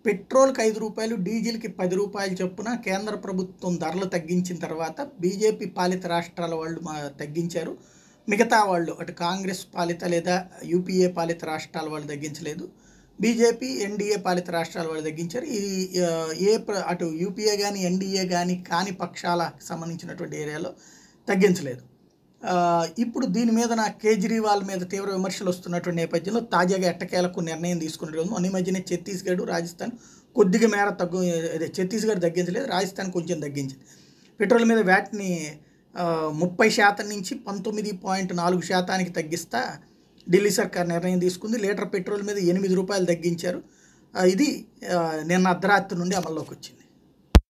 పెట్రోల్కి ఐదు రూపాయలు డీజిల్కి పది రూపాయలు చొప్పున కేంద్ర ప్రభుత్వం ధరలు తగ్గించిన తర్వాత బీజేపీ పాలిత రాష్ట్రాల వాళ్ళు మా తగ్గించారు మిగతా వాళ్ళు అటు కాంగ్రెస్ పాలిత లేదా యూపీఏ పాలిత రాష్ట్రాల వాళ్ళు తగ్గించలేదు బీజేపీ ఎన్డీఏ పాలిత రాష్ట్రాల వాళ్ళు తగ్గించారు ఈ ఆ, ఏ ప్ర- అటు యూపీఏ కానీ ఎన్డీఏ కానీ కాని పక్షాలకు సంబంధించినటువంటి ఏరియాలో తగ్గించలేదు ఆ, ఇప్పుడు దీని మీద నా కేజ్రీవాల్ మీద తీవ్ర విమర్శలు వస్తున్నటువంటి నేపథ్యంలో తాజాగా ఎట్టకేలకు నిర్ణయం తీసుకున్నట్టు మొన్న ఈ మధ్యనే ఛత్తీస్గఢ్ రాజస్థాన్ కొద్దిగా మేర తగ్గు అదే ఛత్తీస్గఢ్ తగ్గించలేదు రాజస్థాన్ కొంచెం తగ్గించింది పెట్రోల్ మీద వ్యాట్ని ఆ, ముప్పై శాతం నుంచి పంతొమ్మిది పాయింట్ నాలుగు శాతానికి తగ్గిస్తా ఢిల్లీ సర్కార్ నిర్ణయం తీసుకుంది లీటర్ పెట్రోల్ మీద ఎనిమిది రూపాయలు తగ్గించారు ఆ, ఇది ఆ, నిన్న అర్ధరాత్రి నుండి అమల్లోకి వచ్చింది